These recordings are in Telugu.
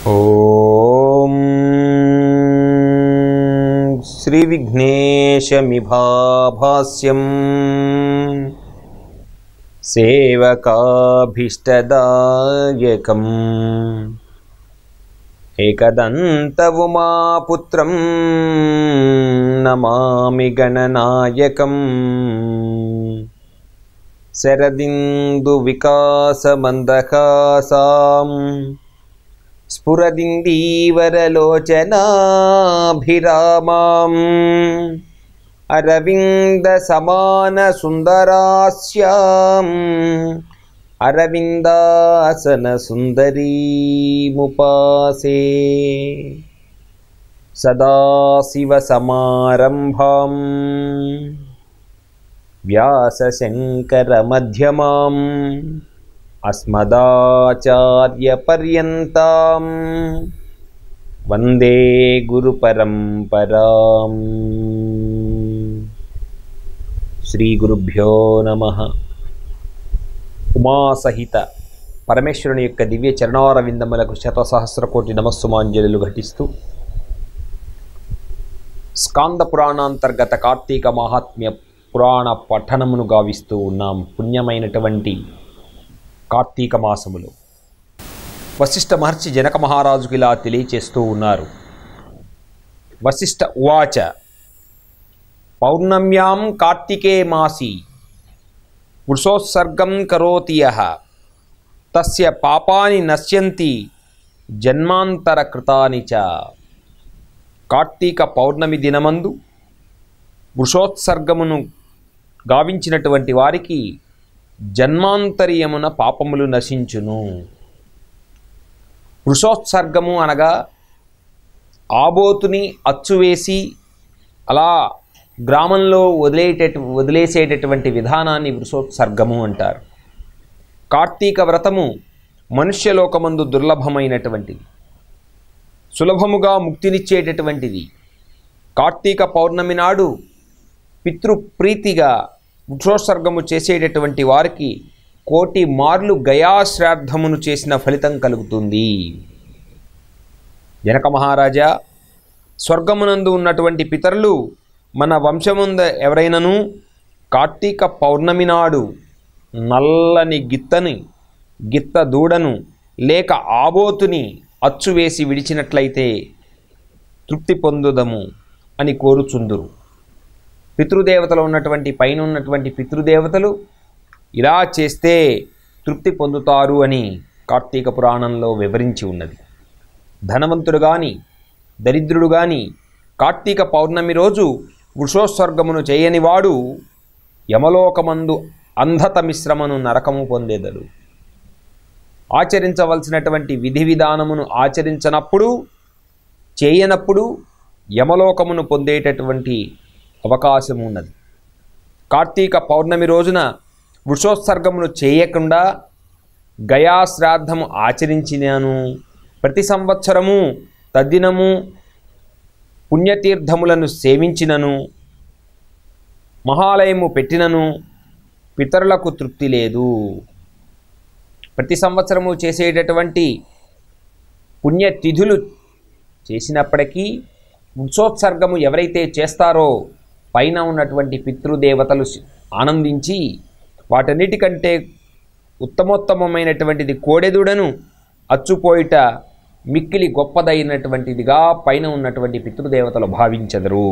ఓం శ్రీవిఘ్నేశమిభాభాస్యం సేవకాభీష్టదాయకం ఏకదంతవుమాపుత్రం నమామి గణనాయకం శరదిందు వికాసమందకాసాం స్ఫురదిందీవరలోచనాభిరామాం అరవింద సమాన సుందరాస్యాం అరవిందాసన సుందరీముపాసే సదాశివసమారంభాం వ్యాసశంకరమధ్యమాం అస్మదాచార్యపర్యంతాం వందే గురుపరంపరాం శ్రీగురుభ్యో నమ ఉమాసహిత పరమేశ్వరుని యొక్క దివ్య చరణారవిందములకు శతసహస్రకోటి నమస్సుమాంజలులు ఘటిస్తూ స్కాంద పురాణాంతర్గత కార్తీక మహాత్మ్య పురాణ పఠనమును గావిస్తూ ఉన్నాం పుణ్యమైనటువంటి కార్తీక మాసములు వశిష్ఠ మహర్షి జనక మహారాజుకి ఇలా తెలియచేస్తూ ఉన్నారు వశిష్ఠ ఉవాచ పౌర్ణమ్యాం కార్తికే మాసి వృషోత్సర్గం కరోతి యః తస్య పాపాని నశ్యంతి జన్మాంతర కృతాని చ కార్తీక పౌర్ణమి దినమందు వృషోత్సర్గమును గావించినటువంటి వారికి జన్మాంతరియమున పాపములు నశించును వృషోత్సర్గము అనగా ఆబోతుని అచ్చువేసి అలా గ్రామంలో వదిలేట వదిలేసేటటువంటి విధానాన్ని వృషోత్సర్గము అంటారు కార్తీక వ్రతము మనుష్యలోకమందు దుర్లభమైనటువంటిది సులభముగా ముక్తినిచ్చేటటువంటిది కార్తీక పౌర్ణమి నాడు పితృప్రీతిగా వృక్షోత్సర్గము చేసేటటువంటి వారికి కోటి మార్లు గయాశ్రాద్ధమును చేసిన ఫలితం కలుగుతుంది జనక మహారాజా స్వర్గమునందు ఉన్నటువంటి పితరులు మన వంశముంద ఎవరైనను కార్తీక పౌర్ణమి నాడు నల్లని గిత్తని గిత్త దూడను లేక ఆబోతుని అచ్చువేసి విడిచినట్లయితే తృప్తి పొందుదము అని కోరుచుందురు పితృదేవతలు ఉన్నటువంటి పైన ఉన్నటువంటి పితృదేవతలు ఇలా చేస్తే తృప్తి పొందుతారు అని కార్తీక పురాణంలో వివరించి ఉన్నది ధనవంతుడు గాని దరిద్రుడు గాని కార్తీక పౌర్ణమి రోజు వృషోత్సర్గమును చేయనివాడు యమలోకమందు అంధత మిశ్రమను నరకము పొందేదడు ఆచరించవలసినటువంటి విధి విధానమును ఆచరించనప్పుడు చేయనప్పుడు యమలోకమును పొందేటటువంటి అవకాశం ఉన్నది కార్తీక పౌర్ణమి రోజున వృషోత్సర్గమును చేయకుండా గయాశ్రాద్ధము ఆచరించినాను ప్రతి సంవత్సరము తద్దినము పుణ్యతీర్థములను సేవించినను మహాలయము పెట్టినను పితరులకు తృప్తి లేదు ప్రతి సంవత్సరము చేసేటటువంటి పుణ్యతిథులు చేసినప్పటికీ వృక్షోత్సర్గము ఎవరైతే చేస్తారో పైన ఉన్నటువంటి పితృదేవతలు ఆనందించి వాటన్నిటికంటే ఉత్తమోత్తమమైనటువంటిది కోడెదుడను అచ్చుపోయిట మిక్కిలి గొప్పదైనటువంటిదిగా పైన ఉన్నటువంటి పితృదేవతలు భావించెదరు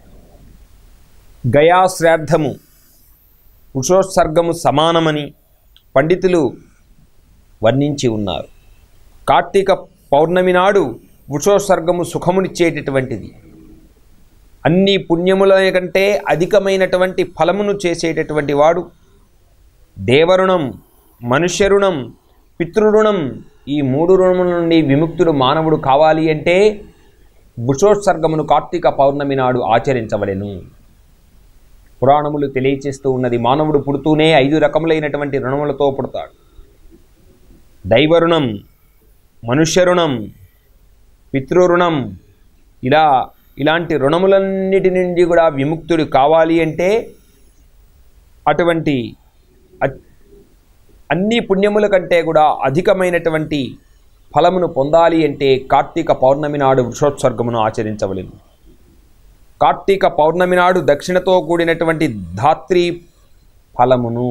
గయాశ్రాద్ధము వృషోత్సర్గము సమానమని పండితులు వర్ణించి ఉన్నారు కార్తీక పౌర్ణమి నాడు వృషోత్సర్గము సుఖమునిచ్చేటటువంటిది అన్ని పుణ్యముల కంటే అధికమైనటువంటి ఫలమును చేసేటటువంటి వాడు దేవరుణం మనుష్యరుణం పితృరుణం ఈ మూడు రుణముల నుండి విముక్తుడు మానవుడు కావాలి అంటే వృషోత్సర్గమును కార్తీక పౌర్ణమి నాడు ఆచరించవలెను పురాణములు తెలియచేస్తూ ఉన్నది మానవుడు పుడుతూనే ఐదు రకములైనటువంటి రుణములతో పుడతాడు దైవరుణం మనుష్యరుణం పితృరుణం ఇలా ఇలాంటి రుణములన్నిటి నుండి కూడా విముక్తుడు కావాలి అంటే అటువంటి అ- అన్ని పుణ్యముల కంటే కూడా అధికమైనటువంటి ఫలమును పొందాలి అంటే కార్తీక పౌర్ణమి నాడు వృషోత్సర్గమును ఆచరించవలెను కార్తీక పౌర్ణమి నాడు దక్షిణతో కూడినటువంటి ధాత్రి ఫలమును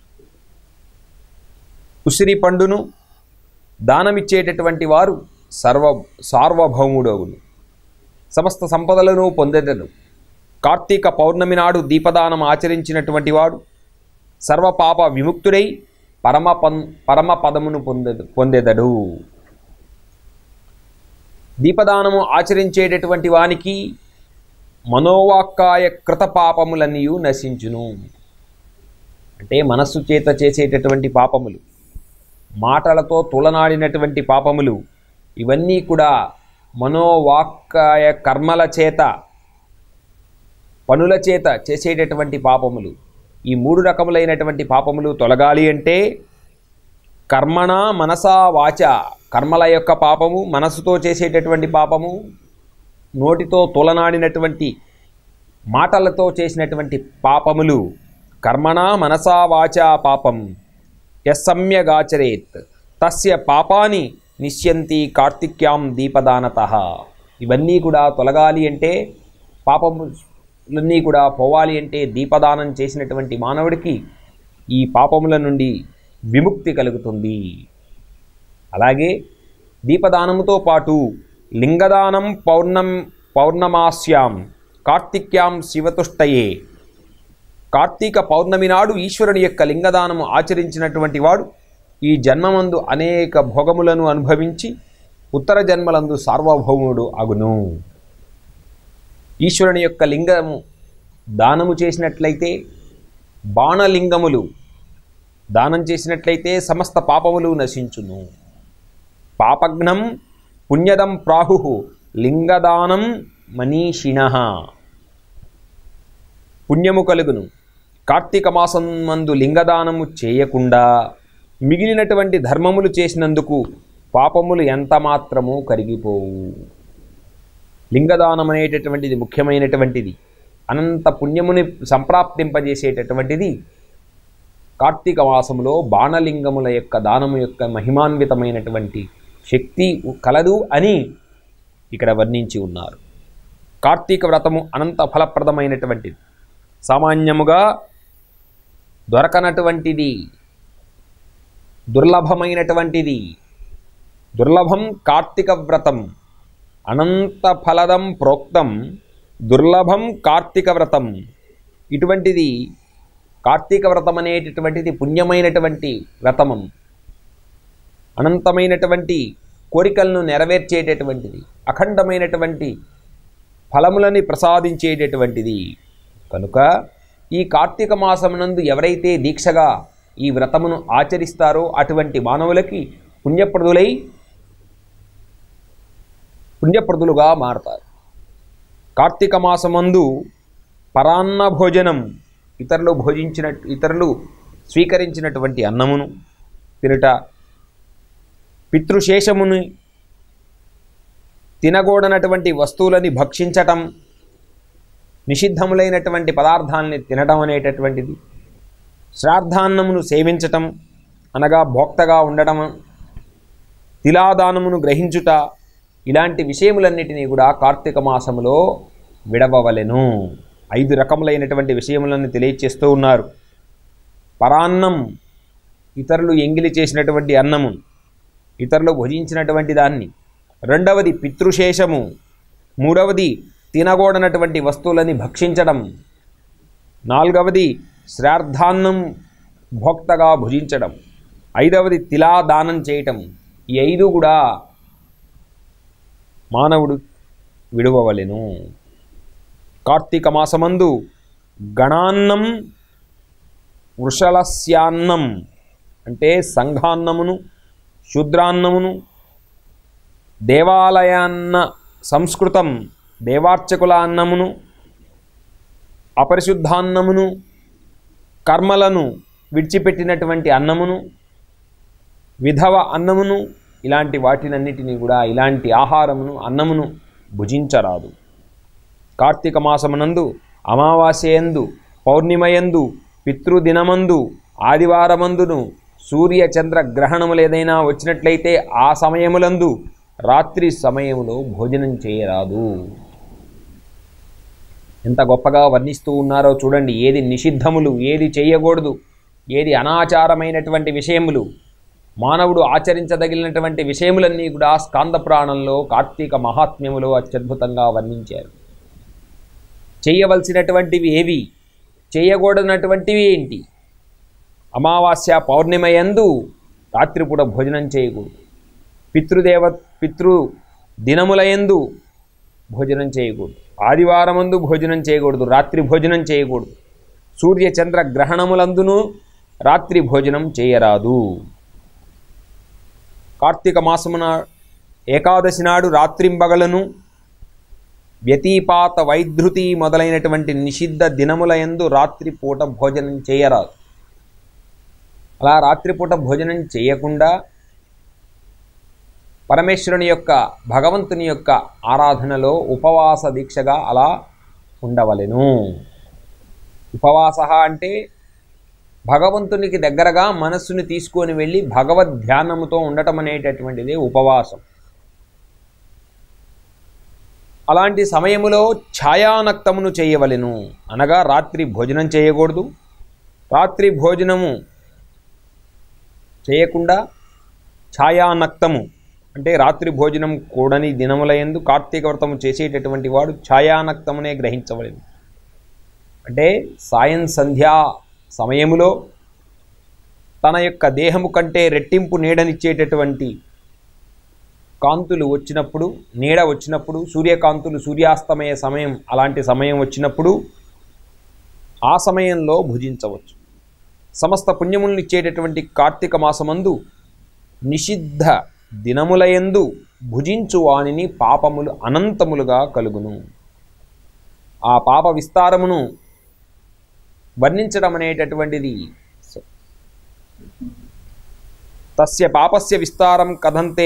ఉసిరి పండును దానమిచ్చేటటువంటి వారు సర్వ సార్వభౌముడవును సమస్త సంపదలను పొందెదడు కార్తీక పౌర్ణమి నాడు దీపదానం ఆచరించినటువంటి వాడు సర్వపాప విముక్తుడై పరమ పన్ పరమ పదమును పొందెదు పొందెదడు దీపదానము ఆచరించేటటువంటి వానికి మనోవాక్కాయ కృత పాపములన్నీయు నశించును అంటే మనస్సు చేత చేసేటటువంటి పాపములు మాటలతో తులనాడినటువంటి పాపములు ఇవన్నీ కూడా మనోవాక్కాయ కర్మల చేత పనుల చేత చేసేటటువంటి పాపములు ఈ మూడు రకములైనటువంటి పాపములు తొలగాలి అంటే కర్మణ మనసా వాచ కర్మల యొక్క పాపము మనసుతో చేసేటటువంటి పాపము నోటితో తులనాడినటువంటి మాటలతో చేసినటువంటి పాపములు కర్మణ మనసా వాచా పాపం యస్సమ్యగాచరేత్ తస్య పాపాని నిశ్యంతి కార్తిక్యాం దీపదానత ఇవన్నీ కూడా తొలగాలి అంటే పాపములన్నీ కూడా పోవాలి అంటే దీపదానం చేసినటువంటి మానవుడికి ఈ పాపముల నుండి విముక్తి కలుగుతుంది అలాగే దీపదానముతో పాటు లింగదానం పౌర్ణం పౌర్ణమాస్యాం కార్తిక్యాం శివతుష్టయే కార్తీక పౌర్ణమి నాడు ఈశ్వరుని యొక్క లింగదానము ఆచరించినటువంటి వాడు ఈ జన్మమందు అనేక భోగములను అనుభవించి ఉత్తర జన్మలందు సార్వభౌముడు అగును ఈశ్వరుని యొక్క లింగము దానము చేసినట్లయితే బాణలింగములు దానం చేసినట్లయితే సమస్త పాపములు నశించును పాపఘ్నం పుణ్యదం ప్రాహు లింగదానం మనీషిణ పుణ్యము కలుగును కార్తీక మాసం మందు లింగదానము చేయకుండా మిగిలినటువంటి ధర్మములు చేసినందుకు పాపములు ఎంత మాత్రము కరిగిపోవు లింగదానం అనేటటువంటిది ముఖ్యమైనటువంటిది అనంత పుణ్యముని సంప్రాప్తింపజేసేటటువంటిది కార్తీక మాసములో బాణలింగముల యొక్క దానము యొక్క మహిమాన్వితమైనటువంటి శక్తి కలదు అని ఇక్కడ వర్ణించి ఉన్నారు కార్తీక వ్రతము అనంత ఫలప్రదమైనటువంటిది సామాన్యముగా దొరకనటువంటిది దుర్లభమైనటువంటిది దుర్లభం కార్తీక వ్రతం అనంత ఫలదం ప్రోక్తం దుర్లభం కార్తీక వ్రతం ఇటువంటిది కార్తీక వ్రతం అనేటటువంటిది పుణ్యమైనటువంటి వ్రతమం అనంతమైనటువంటి కోరికలను నెరవేర్చేటటువంటిది అఖండమైనటువంటి ఫలములని ప్రసాదించేటటువంటిది కనుక ఈ కార్తీక మాసమునందు ఎవరైతే దీక్షగా ఈ వ్రతమును ఆచరిస్తారో అటువంటి మానవులకి పుణ్యప్రదులై పుణ్యప్రదులుగా మారతారు కార్తీక మాసమందు పరాన్న భోజనం ఇతరులు భోజించిన ఇతరులు స్వీకరించినటువంటి అన్నమును తినుట పితృశేషముని తినకూడనటువంటి వస్తువులని భక్షించటం నిషిద్ధములైనటువంటి పదార్థాలని తినటం అనేటటువంటిది శ్రాద్ధాన్నమును సేవించటం అనగా భోక్తగా ఉండటం తిలాదానమును గ్రహించుట ఇలాంటి విషయములన్నిటినీ కూడా కార్తీక మాసములో విడవవలెను ఐదు రకములైనటువంటి విషయములను తెలియచేస్తూ ఉన్నారు పరాన్నం ఇతరులు ఎంగిలి చేసినటువంటి అన్నము ఇతరులు భుజించినటువంటి దాన్ని రెండవది పితృశేషము మూడవది తినకూడనటువంటి వస్తువులని భక్షించడం నాలుగవది శ్రార్థాన్నం భోక్తగా భుజించడం ఐదవది తిలా దానం చేయటం ఈ ఐదు కూడా మానవుడు విడువవలెను కార్తీక మాసమందు గణాన్నం వృషలస్యాన్నం అంటే సంఘాన్నమును శూద్రాన్నమును దేవాలయాన్న సంస్కృతం దేవార్చకుల అన్నమును అపరిశుద్ధాన్నమును కర్మలను విడిచిపెట్టినటువంటి అన్నమును విధవ అన్నమును ఇలాంటి వాటినన్నిటినీ కూడా ఇలాంటి ఆహారమును అన్నమును భుజించరాదు కార్తీక మాసమునందు అమావాస్యయందు పౌర్ణిమయందు పితృదినమందు ఆదివారమందును సూర్య చంద్ర గ్రహణములు ఏదైనా వచ్చినట్లయితే ఆ సమయములందు రాత్రి సమయములో భోజనం చేయరాదు ఎంత గొప్పగా వర్ణిస్తూ ఉన్నారో చూడండి ఏది నిషిద్ధములు ఏది చేయకూడదు ఏది అనాచారమైనటువంటి విషయములు మానవుడు ఆచరించదగినటువంటి విషయములన్నీ కూడా స్కాంద పురాణంలో కార్తీక మహాత్మ్యములో అత్యద్భుతంగా వర్ణించారు చేయవలసినటువంటివి ఏవి చేయకూడనటువంటివి ఏంటి అమావాస్య పౌర్ణిమ యందు రాత్రిపూట భోజనం చేయకూడదు పితృదేవ పితృ దినములయందు భోజనం చేయకూడదు ఆదివారమందు భోజనం చేయకూడదు రాత్రి భోజనం చేయకూడదు సూర్య చంద్ర గ్రహణములందును రాత్రి భోజనం చేయరాదు కార్తీక మాసమున ఏకాదశి నాడు రాత్రింబగలను వ్యతిపాత వైధృతి మొదలైనటువంటి నిషిద్ధ దినములయందు రాత్రిపూట భోజనం చేయరాదు అలా రాత్రిపూట భోజనం చేయకుండా పరమేశ్వరుని యొక్క భగవంతుని యొక్క ఆరాధనలో ఉపవాస దీక్షగా అలా ఉండవలెను ఉపవాస అంటే భగవంతునికి దగ్గరగా మనస్సుని తీసుకొని వెళ్ళి భగవద్ ధ్యానముతో ఉండటం అనేటటువంటిది ఉపవాసం అలాంటి సమయములో ఛాయానక్తమును చేయవలెను అనగా రాత్రి భోజనం చేయకూడదు రాత్రి భోజనము చేయకుండా ఛాయానక్తము అంటే రాత్రి భోజనం కూడని దినములయందు కార్తీక వ్రతము చేసేటటువంటి వాడు ఛాయానక్తమునే గ్రహించవలెను అంటే సాయం సంధ్యా సమయములో తన యొక్క దేహము కంటే రెట్టింపు నీడనిచ్చేటటువంటి కాంతులు వచ్చినప్పుడు నీడ వచ్చినప్పుడు సూర్యకాంతులు సూర్యాస్తమయ సమయం అలాంటి సమయం వచ్చినప్పుడు ఆ సమయంలో భుజించవచ్చు సమస్త పుణ్యములను ఇచ్చేటటువంటి కార్తీక మాసమందు నిషిద్ధ దినములయందు భుజించు వానిని పాపములు అనంతములుగా కలుగును ఆ పాప విస్తారమును వర్ణించడం అనేటటువంటిది తస్య పాపస్య విస్తారం కథంతే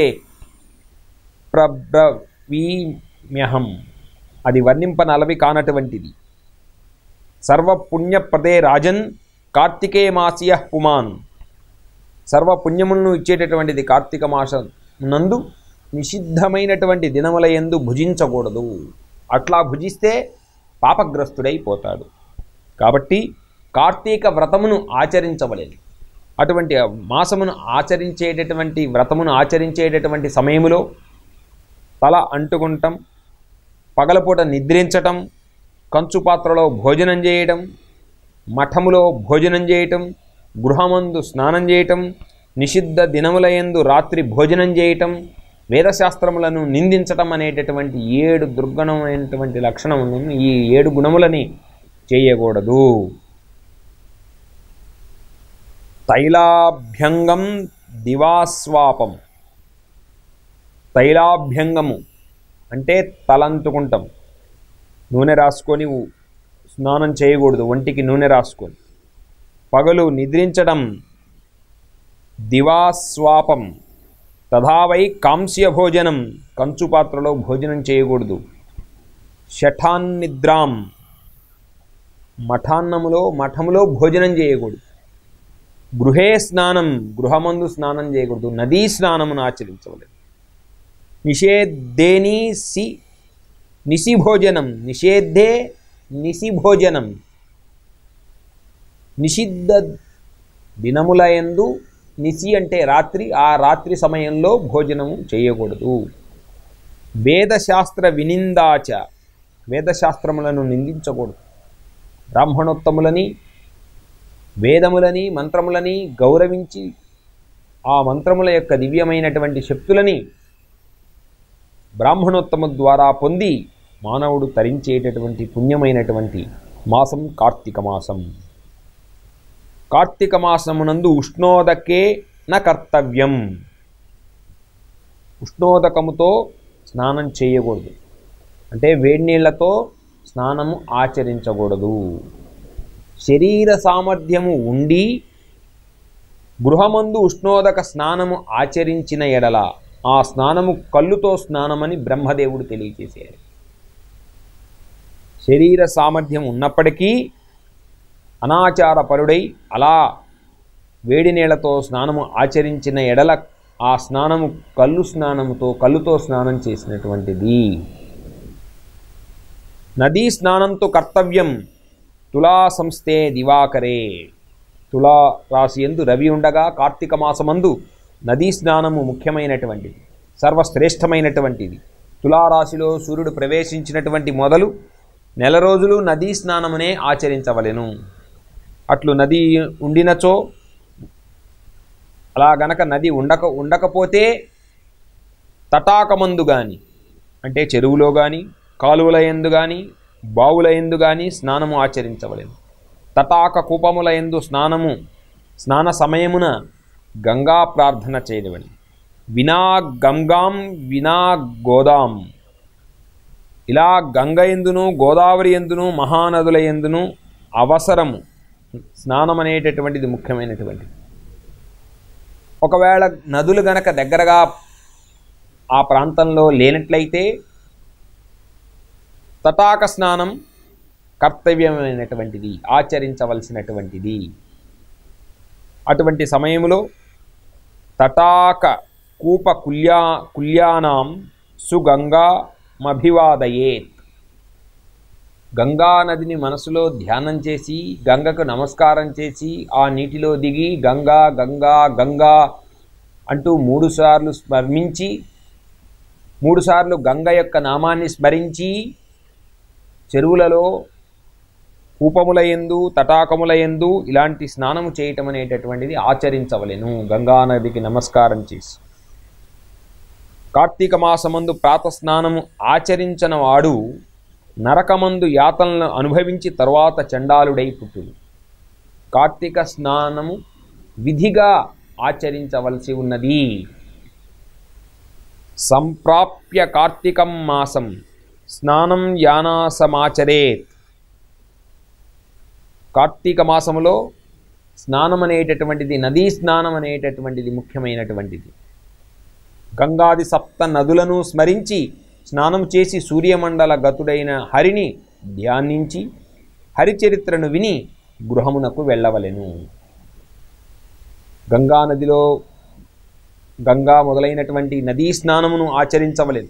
ప్రబ్రవీమ్యహం అది వర్ణింపనలవి కానటువంటిది సర్వపుణ్యప్రదే రాజన్ కార్తికే మాసియ పుమాన్ సర్వ పుణ్యములను ఇచ్చేటటువంటిది కార్తీక మాసం నందు నిషిద్ధమైనటువంటి దినముల యందు భుజించకూడదు అట్లా భుజిస్తే పాపగ్రస్తుడైపోతాడు కాబట్టి కార్తీక వ్రతమును ఆచరించవలేదు అటువంటి మాసమును ఆచరించేటటువంటి వ్రతమును ఆచరించేటటువంటి సమయములో తల అంటుకుంటం పగలపూట నిద్రించటం కంచు పాత్రలో భోజనం చేయటం మఠములో భోజనం చేయటం గృహమందు స్నానం చేయటం నిషిద్ధ దినములయందు రాత్రి భోజనం చేయటం వేదశాస్త్రములను నిందించటం అనేటటువంటి ఏడు దుర్గుణమైనటువంటి లక్షణములను ఈ ఏడు గుణములని చేయకూడదు తైలాభ్యంగం దివాస్వాపం తైలాభ్యంగము అంటే తలంతుకుంటాం నూనె రాసుకొని ఉ- స్నానం చేయకూడదు ఒంటికి నూనె రాసుకొని పగలు నిద్రించడం దివాస్వాపం తథావై కాంస్య భోజనం కంచు పాత్రలో భోజనం చేయకూడదు షఠాన్నిద్రాం మఠాన్నములో మఠములో భోజనం చేయకూడదు గృహే స్నానం గృహమందు స్నానం చేయకూడదు నదీ స్నానమును ఆచరించవలేదు నిషేధేని సి నిశి భోజనం నిషేధే నిశి భోజనం నిషిద్ధ దినములయందు నిశి అంటే రాత్రి ఆ రాత్రి సమయంలో భోజనము చేయకూడదు వేదశాస్త్ర వినిందాచ వేదశాస్త్రములను నిందించకూడదు బ్రాహ్మణోత్తములని వేదములని మంత్రములని గౌరవించి ఆ మంత్రముల యొక్క దివ్యమైనటువంటి శక్తులని బ్రాహ్మణోత్తమ ద్వారా పొంది మానవుడు తరించేటటువంటి పుణ్యమైనటువంటి మాసం కార్తీక మాసం కార్తీక మాసమునందు ఉష్ణోదకే న కర్తవ్యం ఉష్ణోదకముతో స్నానం చేయకూడదు అంటే వేడి నీళ్లతో స్నానము ఆచరించకూడదు శరీర సామర్థ్యము ఉండి గృహమందు ఉష్ణోదక స్నానము ఆచరించిన ఎడల ఆ స్నానము కళ్ళుతో స్నానమని బ్రహ్మదేవుడు తెలియచేశారు శరీర సామర్థ్యం ఉన్నప్పటికీ అనాచారపరుడై అలా వేడి నీళ్లతో స్నానము ఆచరించిన ఎడల ఆ స్నానము కళ్ళు స్నానముతో కళ్ళుతో స్నానం చేసినటువంటిది నదీ స్నానంతో కర్తవ్యం తులా సంస్థే దివాకరే తులా రాశి ఎందు రవి ఉండగా కార్తీక మాసమందు నదీ స్నానము ముఖ్యమైనటువంటిది సర్వశ్రేష్టమైనటువంటిది తులారాశిలో సూర్యుడు ప్రవేశించినటువంటి మొదలు నెల రోజులు నదీ స్నానమునే ఆచరించవలెను అట్లు నది ఉండినచో అలా గనక నది ఉండక ఉండకపోతే తటాకమందు కానీ అంటే చెరువులో కానీ కాలువల ఎందు కానీ బావుల ఎందు కానీ స్నానము ఆచరించవలెను తటాక కూపముల ఎందు స్నానము స్నాన సమయమున గంగా ప్రార్థన చేయవలెను వినా గంగాం వినా గోదాం ఇలా గంగ ఎందును గోదావరి ఎందును మహానదుల ఎందును అవసరము స్నానం అనేటటువంటిది ముఖ్యమైనటువంటిది ఒకవేళ నదులు గనక దగ్గరగా ఆ ప్రాంతంలో లేనట్లయితే తటాక స్నానం కర్తవ్యమైనటువంటిది ఆచరించవలసినటువంటిది అటువంటి సమయంలో తటాక కూప కుల్యా కుల్యానాం సుగంగా మభివాదయేత్ గంగా నదిని మనసులో ధ్యానం చేసి గంగకు నమస్కారం చేసి ఆ నీటిలో దిగి గంగా గంగా గంగా అంటూ మూడుసార్లు స్మరించి మూడుసార్లు గంగ యొక్క నామాన్ని స్మరించి చెరువులలో కూపముల ఎందు తటాకముల ఎందు ఇలాంటి స్నానము చేయటం అనేటటువంటిది ఆచరించవలెను గంగా నదికి నమస్కారం చేసి కార్తీక మాసమందు ప్రాతస్నానము ఆచరించిన వాడు నరకమందు యాతనలను అనుభవించి తరువాత చండాలుడై పుట్టుడు కార్తీక స్నానము విధిగా ఆచరించవలసి ఉన్నది సంప్రాప్య కార్తీకం మాసం స్నానం యానాసమాచరేత్ కార్తీక మాసములో స్నానం అనేటటువంటిది నదీ స్నానం అనేటటువంటిది ముఖ్యమైనటువంటిది గంగాది సప్త నదులను స్మరించి స్నానం చేసి సూర్యమండల గతుడైన హరిని ధ్యానించి హరిచరిత్రను విని గృహమునకు వెళ్ళవలెను గంగా నదిలో గంగా మొదలైనటువంటి నదీ స్నానమును ఆచరించవలెను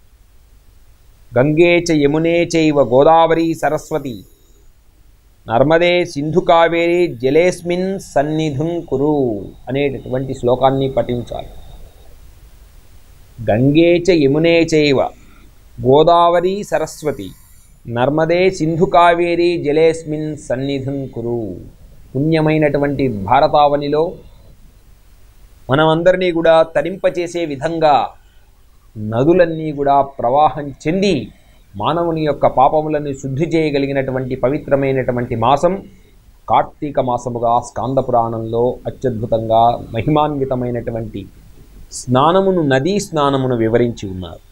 గంగే చ యమునే చైవ గోదావరి సరస్వతి నర్మదే సింధు కావేరి జలేస్మిన్ సన్నిధుం కురు అనేటటువంటి శ్లోకాన్ని పఠించాలి గంగే చ యమునే చైవ గోదావరి సరస్వతి నర్మదే సింధు కావేరి జలేస్మిన్ సన్నిధుం కురు పుణ్యమైనటువంటి భారతావనిలో మనమందరినీ కూడా తరింపచేసే విధంగా నదులన్నీ కూడా ప్రవాహం చెంది మానవుని యొక్క పాపములను శుద్ధి చేయగలిగినటువంటి పవిత్రమైనటువంటి మాసం కార్తీక మాసముగా స్కాంద పురాణంలో అత్యద్భుతంగా మహిమాన్వితమైనటువంటి స్నానమును నదీ స్నానమును వివరించి ఉన్నారు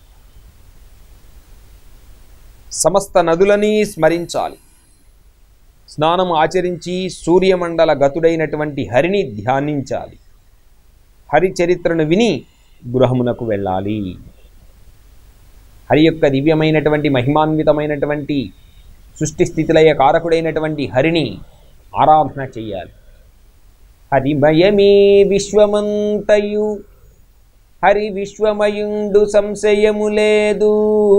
సమస్త నదులని స్మరించాలి స్నానం ఆచరించి సూర్యమండల గతుడైనటువంటి హరిని ధ్యానించాలి హరి చరిత్రను విని గృహమునకు వెళ్ళాలి హరి యొక్క దివ్యమైనటువంటి మహిమాన్వితమైనటువంటి సృష్టి స్థితిలయ కారకుడైనటువంటి హరిని ఆరాధన చెయ్యాలి హరిమయమే విశ్వమంతయు హరి విశ్వమయుండు సంశయము లేదు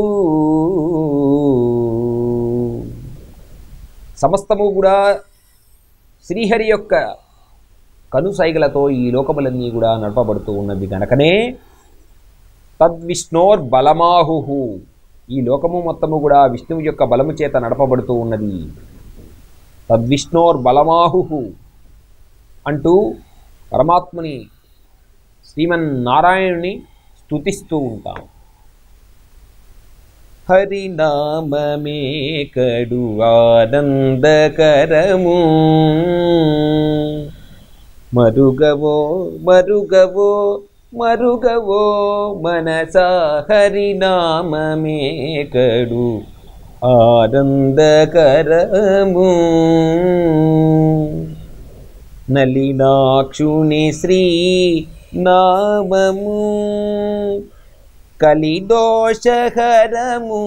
సమస్తము కూడా శ్రీహరి యొక్క కనుసైగలతో ఈ లోకములన్నీ కూడా నడపబడుతూ ఉన్నవి గనకనే తద్విష్ణోర్ బలమాహు ఈ లోకము మొత్తము కూడా విష్ణువు యొక్క బలము చేత నడపబడుతూ ఉన్నది తద్విష్ణోర్ బలమాహు అంటూ పరమాత్మని శ్రీమన్నారాయణుని స్తుతిస్తూ ఉంటాం హరినామమే కడు ఆనందకరము మరుగవో మరుగవో మరుగవో మనసా హరినామమే కడు ఆనందకరము నలినాక్షుని శ్రీ నామము కలిదోషహరము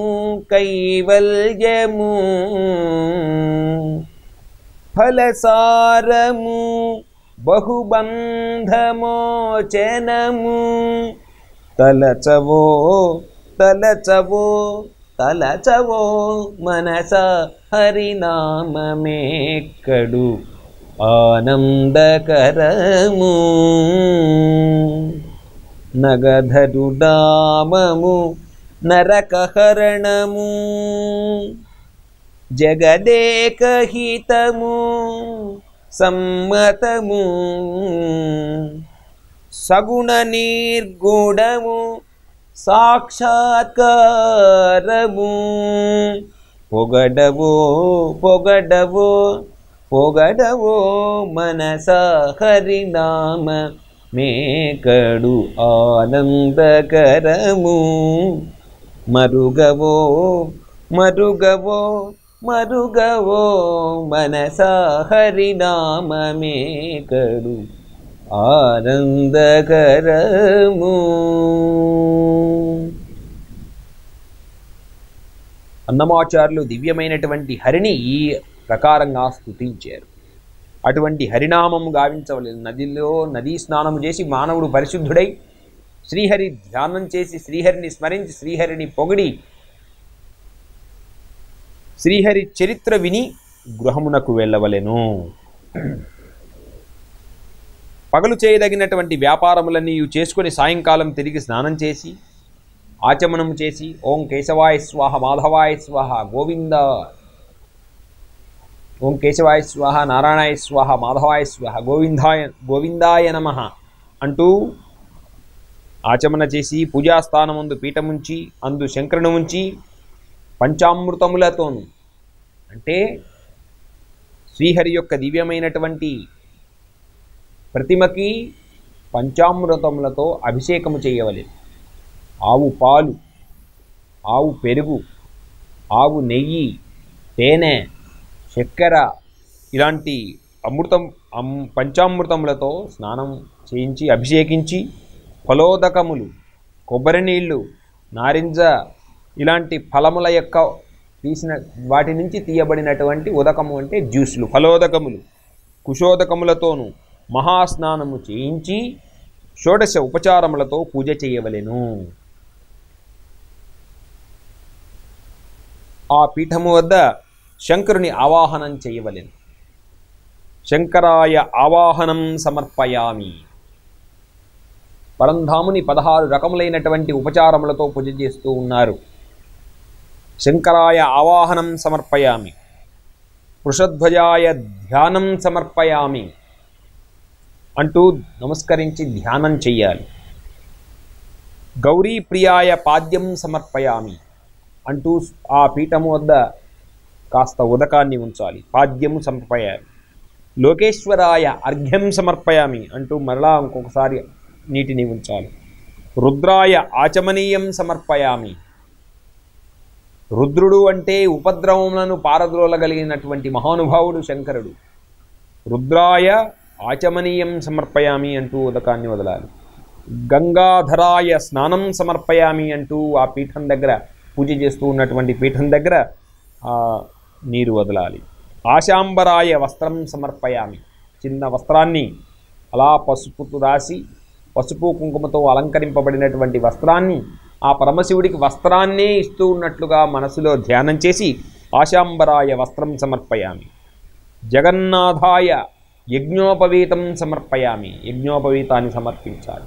కైవల్యము ఫలసారము బహుబంధమోచనము తలచవో తలచవో తలచవో మనస హరినామమేక్కడు ఆనందకరము నగధరుడామము నరకహరణము జగదేకహితము సమ్మతము సగుణ నిర్గుణము సాక్షాత్కారము పొగడవో పొగడవో పొగడవో మనస హరినామ మేకడు ఆనందకరము మరుగవో మరుగవో మరుగవో మనస హరినామమేకడు ఆనందకరము అన్నమాచార్యులు దివ్యమైనటువంటి హరిని ఈ ప్రకారంగా స్తుతించారు అటువంటి హరినామము గావించవలేదు నదిలో నదీ స్నానము చేసి మానవుడు పరిశుద్ధుడై శ్రీహరి ధ్యానం చేసి శ్రీహరిని స్మరించి శ్రీహరిని పొగిడి శ్రీహరి చరిత్ర విని గృహమునకు వెళ్ళవలెను పగలు చేయదగినటువంటి వ్యాపారములన్నీ చేసుకొని సాయంకాలం తిరిగి స్నానం చేసి ఆచమనము చేసి ఓం కేశవాయ స్వాహ మాధవాయ స్వాహ గోవింద ఓం కేశవాయ స్వాహ నారాయణాయ స్వాహ మాధవాయ స్వాహ గోవిందాయ గోవిందాయ నమ అంటూ ఆచమన చేసి పూజాస్థానముందు పీఠముంచి అందు శంకరుని ఉంచి పంచామృతములతోను అంటే శ్రీహరి యొక్క దివ్యమైనటువంటి ప్రతిమకి పంచామృతములతో అభిషేకము చేయవలెను ఆవు పాలు ఆవు పెరుగు ఆవు నెయ్యి తేనె చక్కెర ఇలాంటి అమృతం అమ్ పంచామృతములతో స్నానం చేయించి అభిషేకించి ఫలోదకములు కొబ్బరి నీళ్ళు నారింజ ఇలాంటి ఫలముల యొక్క తీసిన వాటి నుంచి తీయబడినటువంటి ఉదకము అంటే జ్యూసులు ఫలోదకములు కుశోదకములతోనూ మహాస్నానము చేయించి షోడశ ఉపచారములతో పూజ చేయవలెను ఆ పీఠము వద్ద శంకరుని ఆవాహనం చేయవలెను శంకరాయ ఆవాహనం సమర్పయామి పరంధాముని పదహారు రకములైనటువంటి ఉపచారములతో పూజ చేస్తూ ఉన్నారు శంకరాయ ఆవాహనం సమర్పయామి వృషధ్వజాయ ధ్యానం సమర్పయామి అంటూ నమస్కరించి ధ్యానం చెయ్యాలి గౌరీ ప్రియాయ పాద్యం సమర్పయామి అంటూ ఆ పీఠము వద్ద కాస్త ఉదకాన్ని ఉంచాలి పాద్యము సమర్పయాలి లోకేశ్వరాయ అర్ఘ్యం సమర్పయామి అంటూ మరలా ఇంకొకసారి నీటిని ఉంచాలి రుద్రాయ ఆచమనీయం సమర్పయామి రుద్రుడు అంటే ఉపద్రవములను పారద్రోలగలిగినటువంటి మహానుభావుడు శంకరుడు రుద్రాయ ఆచమనీయం సమర్పయామి అంటూ ఉదకాన్ని వదలాలి గంగాధరాయ స్నానం సమర్పయామి అంటూ ఆ పీఠం దగ్గర పూజ చేస్తూ ఉన్నటువంటి పీఠం దగ్గర ఆ నీరు వదలాలి ఆశాంబరాయ వస్త్రం సమర్పయామి చిన్న వస్త్రాన్ని అలా పసుపు రాసి పసుపు కుంకుమతో అలంకరింపబడినటువంటి వస్త్రాన్ని ఆ పరమశివుడికి వస్త్రాన్నే ఇస్తూ ఉన్నట్లుగా మనసులో ధ్యానం చేసి ఆశాంబరాయ వస్త్రం సమర్పయామి జగన్నాథాయ యజ్ఞోపవీతం సమర్పయామి యజ్ఞోపవీతాన్ని సమర్పించాలి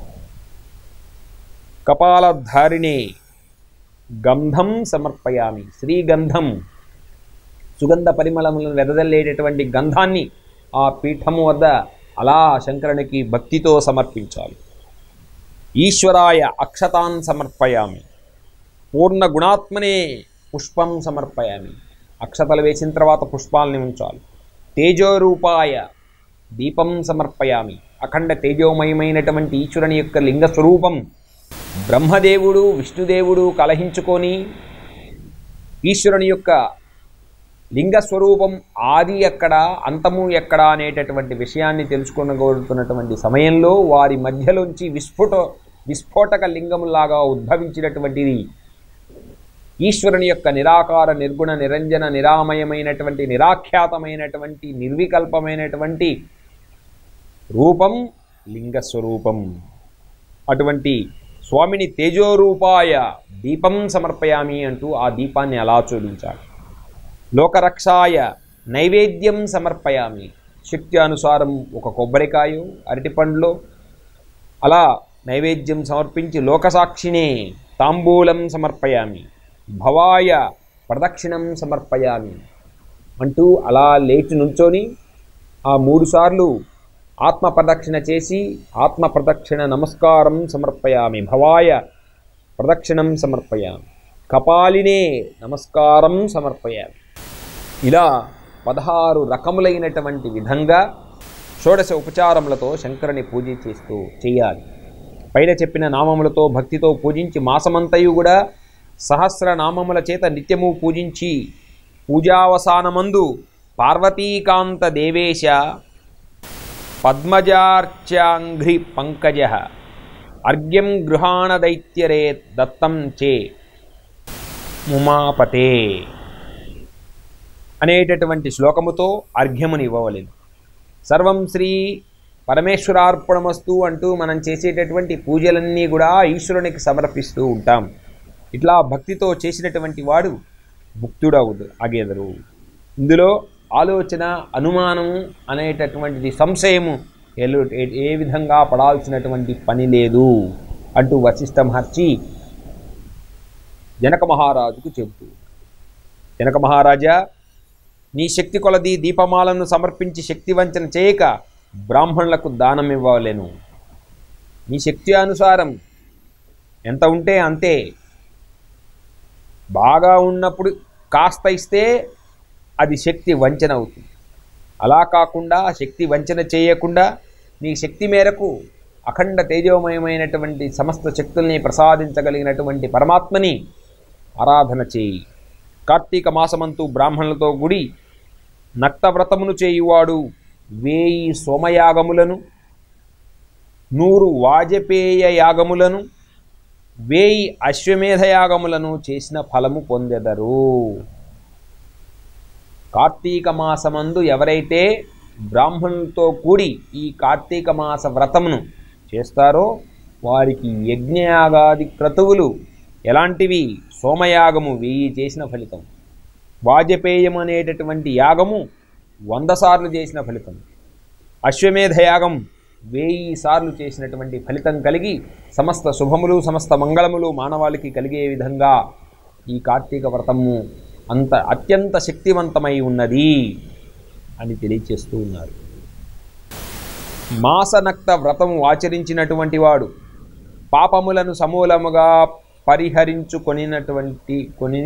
కపాలధారిణే గంధం సమర్పయామి శ్రీగంధం సుగంధ పరిమళములను వెదజల్లేటటువంటి గంధాన్ని ఆ పీఠము వద్ద అలా శంకరునికి భక్తితో సమర్పించాలి ఈశ్వరాయ అక్షతాన్ సమర్పయామి పూర్ణ గుణాత్మనే పుష్పం సమర్పయామి అక్షతలు వేసిన తర్వాత పుష్పాలని ఉంచాలి తేజోరూపాయ దీపం సమర్పయామి అఖండ తేజోమయమైనటువంటి ఈశ్వరుని యొక్క లింగ స్వరూపం బ్రహ్మదేవుడు విష్ణుదేవుడు కలహించుకొని ఈశ్వరుని యొక్క లింగ స్వరూపం ఆది ఎక్కడ అంతము ఎక్కడ అనేటటువంటి విషయాన్ని తెలుసుకొనగలుగుతున్నటువంటి సమయంలో వారి మధ్యలోంచి విస్ఫుట విస్ఫోటక లింగములాగా ఉద్భవించినటువంటిది ఈశ్వరుని యొక్క నిరాకార నిర్గుణ నిరంజన నిరామయమైనటువంటి నిరాఖ్యాతమైనటువంటి నిర్వికల్పమైనటువంటి రూపం లింగస్వరూపం అటువంటి స్వామిని తేజోరూపాయ దీపం సమర్పయామి అంటూ ఆ దీపాన్ని అలా చూపించాలి లోకరక్షాయ నైవేద్యం సమర్పయామి శక్తి అనుసారం ఒక కొబ్బరికాయ అరటిపండ్లో అలా నైవేద్యం సమర్పించి లోకసాక్షినే తాంబూలం సమర్పయామి భవాయ ప్రదక్షిణం సమర్పయామి అంటూ అలా లేచి నుంచొని ఆ మూడుసార్లు ఆత్మ ప్రదక్షిణ చేసి ఆత్మ ప్రదక్షిణ నమస్కారం సమర్పయామి భవాయ ప్రదక్షిణం సమర్పయామి కపాలినే నమస్కారం సమర్పయామి ఇలా పదహారు రకములైనటువంటి విధంగా షోడశ ఉపచారములతో శంకరుని పూజ చేస్తూ చేయాలి పైన చెప్పిన నామములతో భక్తితో పూజించి మాసమంతయు కూడా సహస్రనామముల చేత నిత్యము పూజించి పూజావసానమందు పార్వతీకాంత దేవేశ పద్మజార్చాంఘ్రి పంకజ అర్ఘ్యం గృహాణ దైత్యరే దత్తం చే ముమాపతే అనేటటువంటి శ్లోకముతో అర్ఘ్యముని ఇవ్వవలెను సర్వం శ్రీ పరమేశ్వరార్పణమస్తు అంటూ మనం చేసేటటువంటి పూజలన్నీ కూడా ఈశ్వరునికి సమర్పిస్తూ ఉంటాం ఇట్లా భక్తితో చేసినటువంటి వాడు ముక్తుడవుదు అగెదరు ఇందులో ఆలోచన అనుమానం అనేటటువంటిది సంశయము ఎలు- ఏ- ఏ విధంగా పడాల్సినటువంటి పని లేదు అంటూ వశిష్ఠ మహర్షి జనక మహారాజుకు చెబుతూ జనక మహారాజా నీ శక్తి కొలది దీపమాలను సమర్పించి శక్తి వంచన చేయక బ్రాహ్మణులకు దానం ఇవ్వలేను నీ శక్తి అనుసారం ఎంత ఉంటే అంతే బాగా ఉన్నప్పుడు కాస్త ఇస్తే అది శక్తి వంచన అవుతుంది అలా కాకుండా శక్తి వంచన చేయకుండా నీ శక్తి మేరకు అఖండ తేజోమయమైనటువంటి సమస్త శక్తుల్ని ప్రసాదించగలిగినటువంటి పరమాత్మని ఆరాధన చేయి కార్తీక మాసమంతు బ్రాహ్మణులతో గుడి నక్తవ్రతమును చేయువాడు వేయి సోమయాగములను నూరు వాజపేయ యాగములను వేయి అశ్వమేధ యాగములను చేసిన ఫలము పొందెదరు కార్తీక మాసమందు ఎవరైతే బ్రాహ్మణులతో కూడి ఈ కార్తీక మాస వ్రతమును చేస్తారో వారికి యజ్ఞయాగాది క్రతువులు ఎలాంటివి సోమయాగము వెయ్యి చేసిన ఫలితం వాజపేయం అనేటటువంటి యాగము వంద సార్లు చేసిన ఫలితం అశ్వమేధ యాగం వెయ్యి సార్లు చేసినటువంటి ఫలితం కలిగి సమస్త శుభములు సమస్త మంగళములు మానవాళికి కలిగే విధంగా ఈ కార్తీక వ్రతము అంత అత్యంత శక్తివంతమై ఉన్నది అని తెలియచేస్తూ ఉన్నారు మాసనక్త వ్రతము ఆచరించినటువంటి వాడు పాపములను సమూలముగా పరిహరించుకొనినటువంటి కొని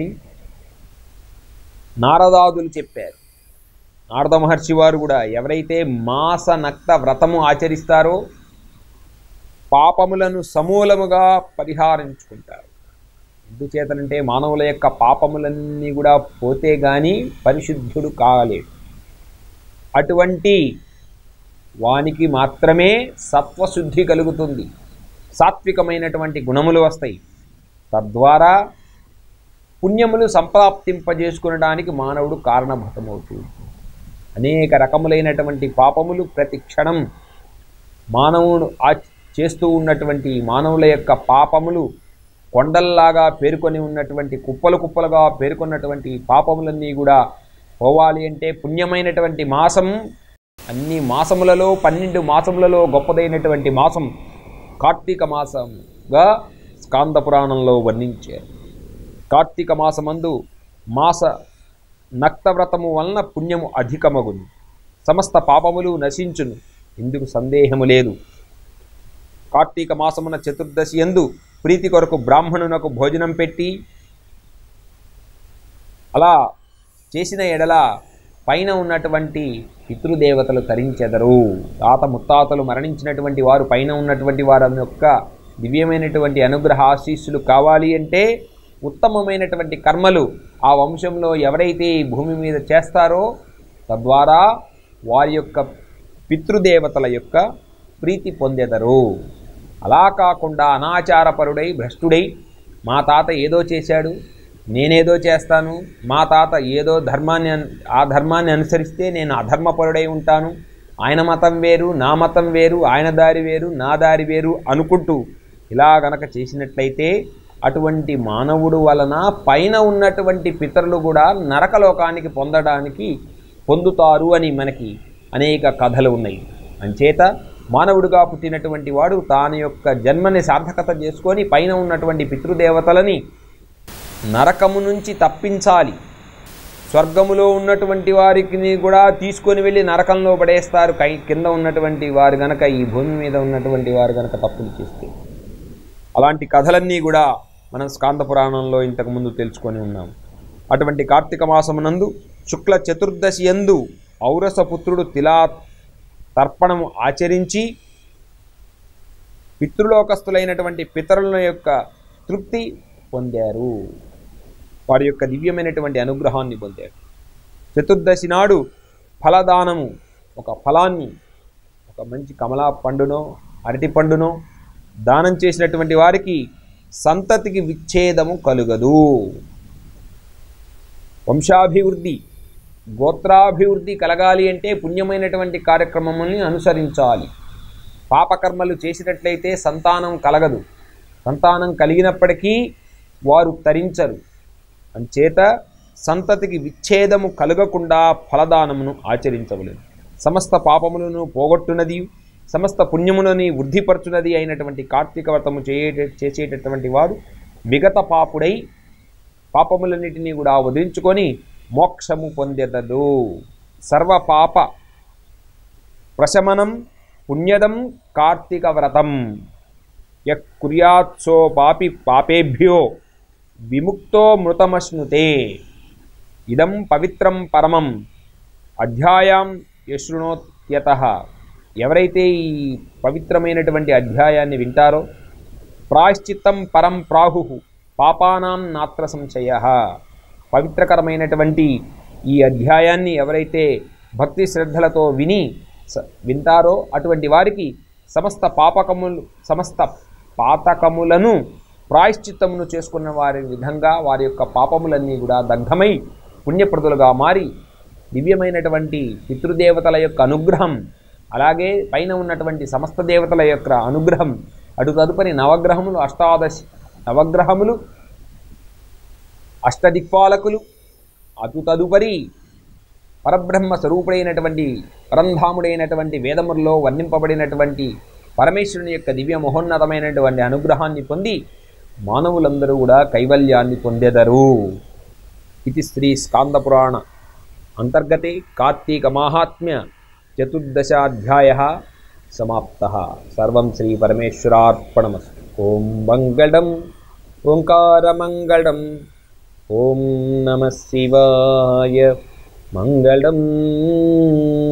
నారదాదులు చెప్పారు నారద మహర్షి వారు కూడా ఎవరైతే మాసనక్త వ్రతము ఆచరిస్తారో పాపములను సమూలముగా పరిహారించుకుంటారు ఎందుచేతనంటే మానవుల యొక్క పాపములన్నీ కూడా పోతే గాని పరిశుద్ధుడు కాలేడు అటువంటి వానికి మాత్రమే సత్వశుద్ధి కలుగుతుంది సాత్వికమైనటువంటి గుణములు వస్తాయి తద్వారా పుణ్యములు సంప్రాప్తింపజేసుకునడానికి మానవుడు కారణభూతమవుతుంది అనేక రకములైనటువంటి పాపములు ప్రతి క్షణం మానవుడు ఆ చేస్తూ ఉన్నటువంటి మానవుల యొక్క పాపములు కొండల్లాగా పేర్కొని ఉన్నటువంటి కుప్పలు కుప్పలుగా పేర్కొన్నటువంటి పాపములన్నీ కూడా పోవాలి అంటే పుణ్యమైనటువంటి మాసం అన్ని మాసములలో పన్నెండు మాసములలో గొప్పదైనటువంటి మాసం కార్తీక మాసంగా స్కాంద పురాణంలో వర్ణించారు కార్తీక మాసమందు మాస నక్తవ్రతము వలన పుణ్యము అధికమగును సమస్త పాపములు నశించును ఇందుకు సందేహము లేదు కార్తీక మాసమున చతుర్దశి ఎందు ప్రీతి కొరకు బ్రాహ్మణునకు భోజనం పెట్టి అలా చేసిన ఎడల పైన ఉన్నటువంటి పితృదేవతలు తరించెదరు తాత ముత్తాతలు మరణించినటువంటి వారు పైన ఉన్నటువంటి వారి యొక్క దివ్యమైనటువంటి అనుగ్రహ ఆశీస్సులు కావాలి అంటే ఉత్తమమైనటువంటి కర్మలు ఆ వంశంలో ఎవరైతే ఈ భూమి మీద చేస్తారో తద్వారా వారి యొక్క పితృదేవతల యొక్క ప్రీతి పొందెదరు అలా కాకుండా అనాచారపరుడై భ్రష్టుడై మా తాత ఏదో చేశాడు నేనేదో చేస్తాను మా తాత ఏదో ధర్మాన్ని అన్- ఆ ధర్మాన్ని అనుసరిస్తే నేను అధర్మపరుడై ఉంటాను ఆయన మతం వేరు నా మతం వేరు ఆయన దారి వేరు నా దారి వేరు అనుకుంటూ ఇలా గనక చేసినట్లయితే అటువంటి మానవుడు వలన పైన ఉన్నటువంటి పితరులు కూడా నరకలోకానికి పొందడానికి పొందుతారు అని మనకి అనేక కథలు ఉన్నాయి అంచేత మానవుడిగా పుట్టినటువంటి వాడు తాను యొక్క జన్మని సార్థకత చేసుకొని పైన ఉన్నటువంటి పితృదేవతలని నరకము నుంచి తప్పించాలి స్వర్గములో ఉన్నటువంటి వారికి కూడా తీసుకొని వెళ్ళి నరకంలో పడేస్తారు కై కింద ఉన్నటువంటి వారు గనక ఈ భూమి మీద ఉన్నటువంటి వారు గనక తప్పులు చేస్తే అలాంటి కథలన్నీ కూడా మనం స్కాంద పురాణంలో ఇంతకుముందు తెలుసుకొని ఉన్నాం అటువంటి కార్తీక మాసమునందు శుక్ల చతుర్దశి యందు ఔరసపుత్రుడు తిలా తర్పణము ఆచరించి పితృలోకస్తులైనటువంటి పితరుల యొక్క తృప్తి పొందారు వారి యొక్క దివ్యమైనటువంటి అనుగ్రహాన్ని పొందారు చతుర్దశి నాడు ఫలదానము ఒక ఫలాన్ని ఒక మంచి కమలా పండునో అరటి పండునో దానం చేసినటువంటి వారికి సంతతికి విచ్ఛేదము కలుగదు వంశాభివృద్ధి గోత్రాభివృద్ధి కలగాలి అంటే పుణ్యమైనటువంటి కార్యక్రమముల్ని అనుసరించాలి పాపకర్మలు చేసినట్లయితే సంతానం కలగదు సంతానం కలిగినప్పటికీ వారు తరించరు అంచేత సంతతికి విచ్ఛేదము కలగకుండా ఫలదానమును ఆచరించవలేదు సమస్త పాపములను పోగొట్టునది సమస్త పుణ్యములని వృద్ధిపరచునది అయినటువంటి కార్తీక వ్రతము చేయ చేసేటటువంటి వాడు విగత పాపుడై పాపములన్నిటినీ కూడా వదిలించుకొని మోక్షము పొందెదడు సర్వ పాప ప్రశమనం పుణ్యదం కార్తీక వ్రతం యః కుర్యాత్సో పాపి పాపేభ్యో విముక్తో మృతమశ్నుతే ఇదం పవిత్రం పరమం అధ్యాయం యశృణోత్యత ఎవరైతే ఈ పవిత్రమైనటువంటి అధ్యాయాన్ని వింటారో ప్రాశ్చిత్తం పరం ప్రాహు పాపానాం నాత్ర సంశయ పవిత్రకరమైనటువంటి ఈ అధ్యాయాన్ని ఎవరైతే భక్తి శ్రద్ధలతో విని స- వింటారో అటువంటి వారికి సమస్త పాపకములు సమస్త పాతకములను ప్రాయశ్చిత్తమును చేసుకున్న వారి విధంగా వారి యొక్క పాపములన్నీ కూడా దగ్ధమై పుణ్యప్రదులుగా మారి దివ్యమైనటువంటి పితృదేవతల యొక్క అనుగ్రహం అలాగే పైన ఉన్నటువంటి సమస్త దేవతల యొక్క అనుగ్రహం అటు తదుపరి నవగ్రహములు అష్టాదశ నవగ్రహములు అష్టదిక్పాలకులు అటు తదుపరి పరబ్రహ్మ స్వరూపుడైనటువంటి పరంధాముడైనటువంటి వేదముల్లో వర్ణింపబడినటువంటి పరమేశ్వరుని యొక్క దివ్య మహోన్నతమైనటువంటి అనుగ్రహాన్ని పొంది మానవులందరూ కూడా కైవల్యాన్ని పొందెదరు ఇది శ్రీ స్కాందపురాణ అంతర్గతే కార్తీక మాహాత్మ్య చతుర్దశాధ్యాయ సమాప్త సర్వం శ్రీ పరమేశ్వరార్పణమస్తు ఓం మంగళం ఓంకారమంగళం ఓం నమ శివాయ మంగళం